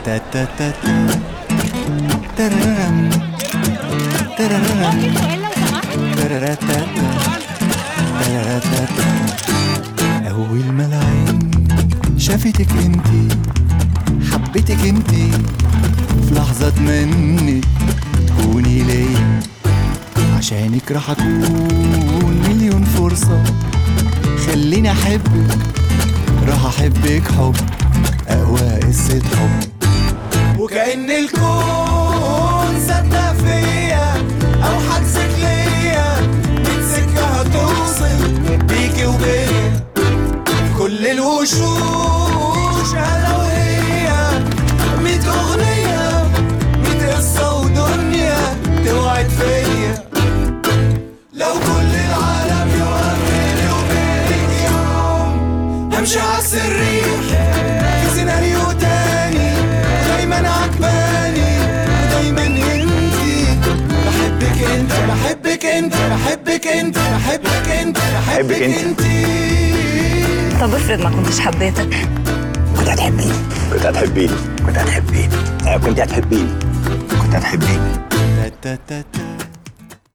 تا تا تا تا ترررم ترررم ترررتاتا ترررتاتا أول ما العين شافتك انتي حبيتك انتي في لحظة اتمنى تكوني ليا عشانك راح أكون مليون فرصة خليني أحبك راح أحبك حب أقوى قصة حب وكأن الكون صدق فيا أو حجزك ليا ميت سكة هتوصل بيكي وبيا في كل الوشوش أنا وهي ميت أغنية ميت قصة ودنيا توعد فيا لو كل العالم يقف بيني وبينك يوم همشي عالسرير في سيناريو تاني دايما عجباني ودايما انتي بحبك انت بحبك انت بحبك انت بحبك انت بحبك انت. انتي طب افرض ما كنتش حبيتك كنت هتحبيني كنت هتحبيني كنت هتحبيني آه، كنت هتحبيني كنت هتحبيني تا تا تا تا